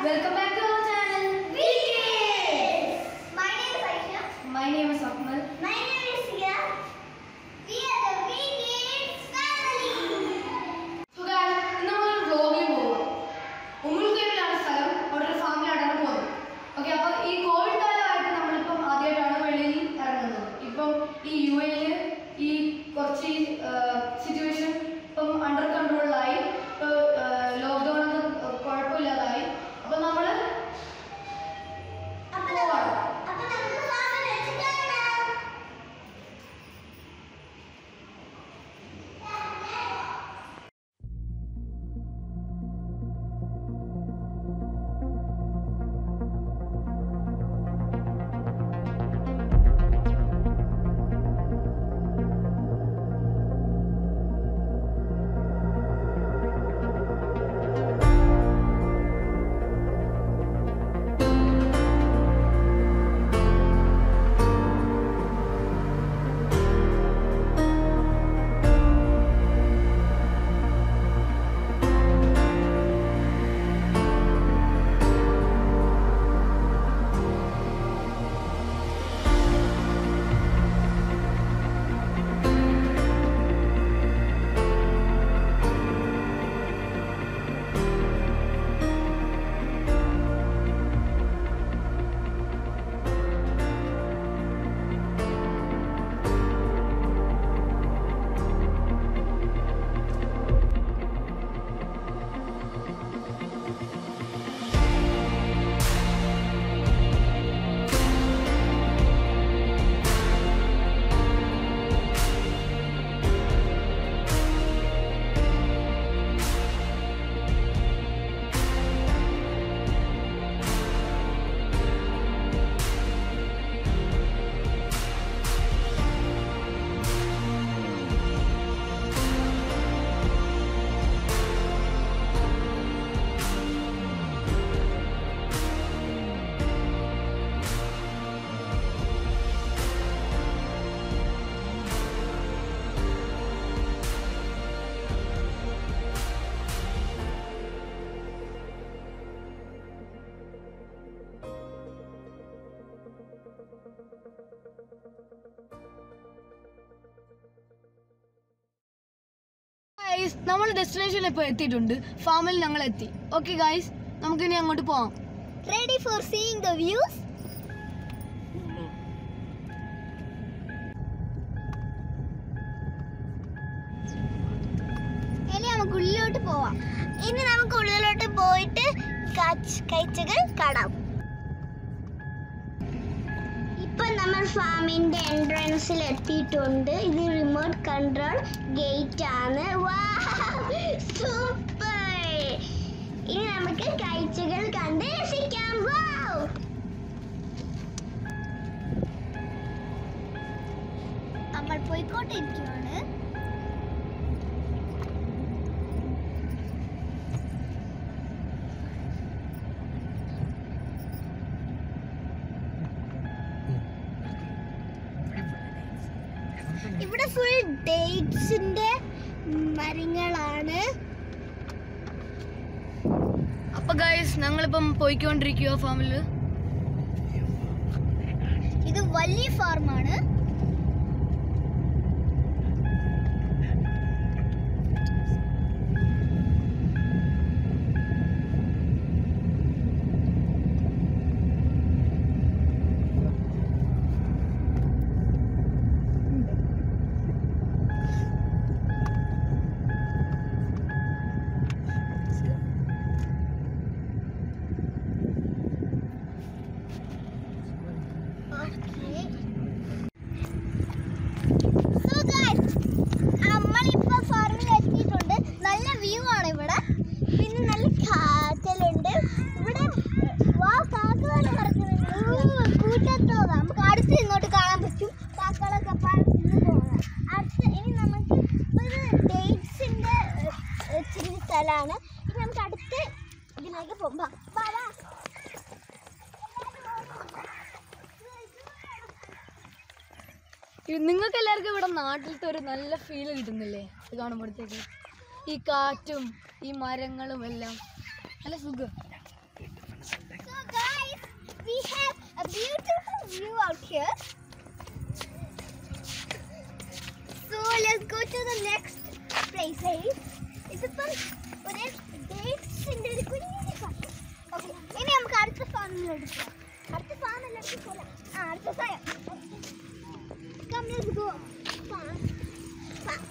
Welcome back to our channel. My name is Aisha. My name is Akmal. My name is Sia. We are the Big Kids family. So guys, ഇന്ന് നമ്മളൊരു vlogൽ പോവാം. ഉമ്മുൽക്കയിലാണ് സ്ഥലം. അവിടെ ഒരു family ആയിട്ടാണ് പോകുന്നത്. Okay, അപ്പൊ ഈ കോവിഡ് കാലമായിട്ട് നമ്മളിപ്പം ആദ്യമായിട്ടാണ് വെളിയിൽ ഇറങ്ങുന്നത്. ഇപ്പം ഈ യു എയിൽ ഈ കുറച്ച് സിറ്റുവേഷൻ ഇപ്പം അണ്ടർ കൺട്രോളിലായി ഇപ്പോൾ ലോക്ക്ഡൗൺ ഒന്നും കുഴപ്പമില്ലാതായി അപ്പം നമ്മൾ അപ്പൊ പോവാണ് അപ്പൊ നമുക്ക് വാങ്ങാൻ വെച്ചിട്ടാണ്. ഗൈസ് നമ്മൾ ഡെസ്റ്റിനേഷനിൽ ഇപ്പോൾ എത്തിയിട്ടുണ്ട് ഫാമിൽ ഞങ്ങൾ എത്തി ഓക്കെ ഗൈസ് നമുക്കിനി അങ്ങോട്ട് പോവാം Ready for seeing the views? ഇനി നമുക്ക് ഉള്ളിലോട്ട് പോവാം ഇനി നമുക്ക് ഉള്ളിലോട്ട് പോയിട്ട് കാച്ച് കാഴ്ചകൾ കാണാം ഇപ്പൊ നമ്മൾ ഫാമിന്റെ എൻട്രൻസിൽ എത്തിയിട്ടുണ്ട് ഇത് റിമോട്ട് കൺട്രോൾ ഗേറ്റ് ആണ് സൂപ്പർ ഇനി നമുക്ക് കാഴ്ചകൾ കണ്ട് രസിക്കാം വൗ! നമ്മൾ പോയിക്കൊണ്ടിരിക്കുകയാണ് ഇവിടെ ഫുൾ ഡേറ്റ്സിന്റെ മരങ്ങളാണ് അപ്പൊ ഗൈസ് ഞങ്ങളിപ്പം പോയിക്കൊണ്ടിരിക്കുക ഫാമിൽ ഇത് വലിയ ഫാർമാണ് നമ്മളിപ്പോ ഫാർമിൽ എത്തിയിട്ടുണ്ട് നല്ല വ്യൂ ആണ് ഇവിടെ പിന്നെ നല്ല കാറ്റലുണ്ട് ഇവിടെ വാ കാക്കകളെ പറക്കുന്നുണ്ട് കൂട്ടത്തോടെ നമുക്ക് അടുത്ത് ഇങ്ങോട്ട് കാണാൻ പറ്റും കാക്കകളൊക്കെ പറന്ന് പോകാം അടുത്ത് ഇനി നമുക്ക് ഒരു ഡേറ്റ്സിന്റെ ഇച്ചിരി സ്ഥലമാണ് ഇനി നമുക്ക് അടുത്ത് ഇതിലേക്ക് പോകാം വാ വാ നിങ്ങൾക്ക് എല്ലാവർക്കും ഇവിടെ നാട്ടിലത്തെ ഒരു നല്ല ഫീൽ കിട്ടുന്നില്ലേ ഇത് കാണുമ്പോഴത്തേക്ക് ഈ കാറ്റും ഈ മരങ്ങളും എല്ലാം നല്ല സുഖം we have a beautiful view out here. So let's go to the next place. eh? ഇതിപ്പം ഒരു ഡേറ്റ്സിന്റെ ഒരു കുഞ്ഞു ഫാം ഓക്കെ ഇനി നമുക്ക് അടുത്ത ഫാമിലോട്ട് പോകാം അടുത്ത ഫാമിലോട്ട് പോകാം ആ അടുത്ത സ്ഥലം Come, let's go. Farm. Farm.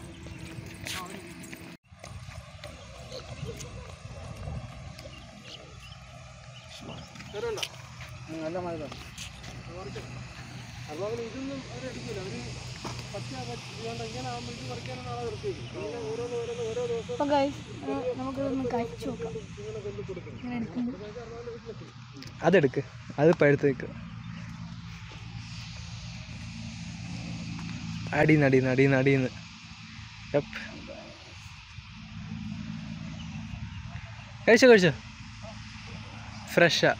നല്ല മഴ അതുപോലെ ഇതൊന്നും അവരെടുക്കില്ല അവര് പച്ച പറ്റുകൊണ്ട് ഇങ്ങനെ ആകുമ്പോൾ ഇത് പറിക്കാനാണ് ആളെ നിർത്തിയത് ഇങ്ങനെ ഓരോന്ന് ഓരോന്ന് ഓരോ ദിവസം അപ്പൊ ഗൈസ് നമുക്കിതൊന്ന് കഴിച്ചു നോക്കാം ഇങ്ങനെ എടുക്കുമ്പോൾ അതെടുക്ക് അത് പഴുത്ത് വെക്ക് അടീന്ന് അടീന്ന് അടീന്ന് അടീന്ന് യപ്പ് കഴിച്ചോ കഴിച്ചോ ഫ്രഷാ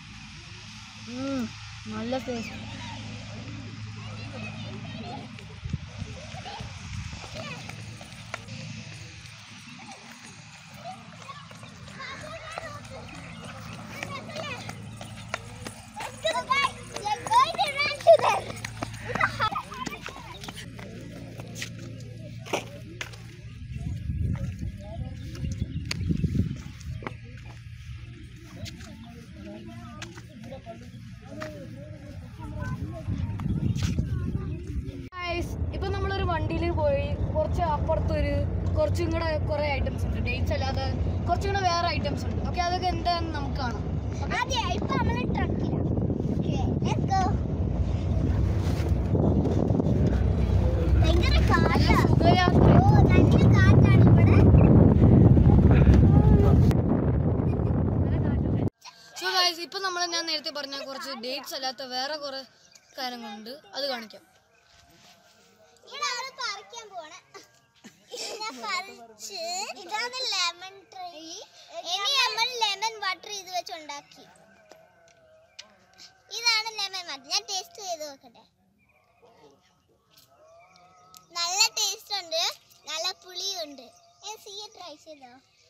നല്ല taste Let's go, guys. We're going to run to them. Guys ഇപ്പൊ നമ്മളൊരു വണ്ടിയിൽ പോയി കുറച്ച് അപ്പുറത്തൊരു കുറച്ചും കൂടെ കുറെ ഐറ്റംസ് ഉണ്ട് ഡേറ്റ്സ് അല്ലാതെ കുറച്ചും കൂടെ വേറെ ഐറ്റംസ് ഉണ്ട് ഓക്കെ അതൊക്കെ എന്താണെന്ന് നമുക്ക് കാണാം അതെ ഇപ്പൊ നമ്മള് ട്രക്കിലാണ് Let's go. ഭയങ്കര നല്ല കാറ്റാ സുഖയാത്ര ഓ നല്ല കാറ്റാണ് ഇവിടെ സോ ഗൈസ് ഇപ്പൊ നമ്മൾ ഞാൻ നേരത്തെ പറഞ്ഞ കുറച്ച് ഡേറ്റ്സ് അല്ലാത്ത വേറെ കുറെ കാര്യങ്ങളുണ്ട് അത് കാണിക്കാം ഇതാണ് പറിക്കാൻ പോണെ ഇതിനെ പറിച്ച് ഇതാണ് ലെമൺ ട്രീ ഇനി നമ്മൾ ലെമൺ വാട്ടർ ഇത് വെച്ച് ഉണ്ടാക്കി ഇതാണ് ലെമൺ വാട്ടർ ഞാൻ ടേസ്റ്റ് ചെയ്ത് നോക്കട്ടെ നല്ല ടേസ്റ്റ് ഉണ്ട് നല്ല പുളിയുണ്ട് ഞാൻ സിയെ ട്രൈ ചെയ്തോ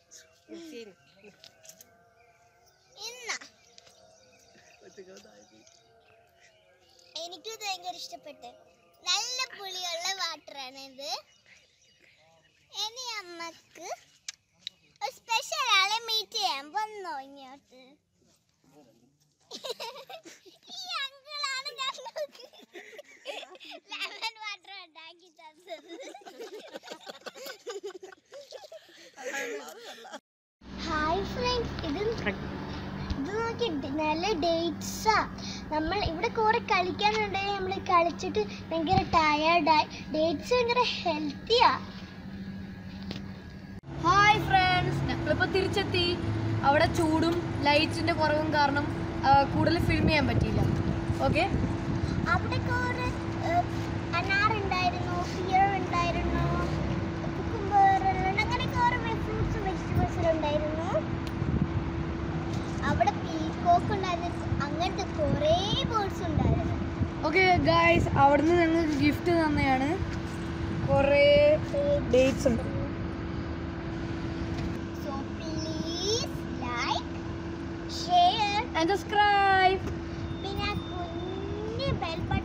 ഇന്ന എനിക്കും ഇത് ഭയങ്കര ഇഷ്ടപ്പെട്ടു നല്ല പുളിയുള്ള വാട്ടറാണ് ഇത് ഇനി അമ്മക്ക് ഒരു സ്പെഷ്യൽ ആളെ മീറ്റ് ചെയ്യാൻ വന്നോ ഇങ്ങോട്ട് ഈ അങ്കിളാണ് ഞങ്ങൾക്ക് ലെമൺ വാട്ടർ ഉണ്ടാക്കി തന്നത് ഹായ് ഫ്രണ്ട്സ് ഇത് ഇത് നോക്കി നല്ല ഡേറ്റ്സാ നമ്മൾ ഇവിടെ കുറെ കളിക്കാനുണ്ടെങ്കിൽ നമ്മൾ കളിച്ചിട്ട് ഭയങ്കര ടയേർഡായി ഡേറ്റ്സ് ഭയങ്കര ഹെൽത്തിയാ ഹായ് ഫ്രണ്ട്സ് ഞങ്ങളിപ്പോൾ തിരിച്ചെത്തി അവിടെ ചൂടും ലൈറ്റ്സിന്റെ കുറവും കാരണം ആ, കൂടുതൽ ഫിലിം ചെയ്യാൻ പറ്റിയില്ല ഓക്കെ അവിടെ കുറെ അനാറുണ്ടായിരുന്നു ഫിയർ ഉണ്ടായിരുന്നു കുക്കുംബർ അങ്ങനെ കുറെ ഫ്രൂട്ട്സും വെജിറ്റബിൾസും ഉണ്ടായിരുന്നു അവിടെ പീക്കോക്ക് ഉണ്ടായിരുന്നു അങ്ങനത്തെ കുറേ ബേർഡ്സ് ഉണ്ടായിരുന്നു ഓക്കെ ഗായ്സ് അവിടുന്ന് ഞങ്ങൾക്ക് ഗിഫ്റ്റ് തന്നെയാണ് കുറേ ഡേറ്റ്സ് ഉണ്ട് So please like, share, and subscribe പിന്നെ ആ കുഞ്ഞ് ബെൽ ബട്ടൺ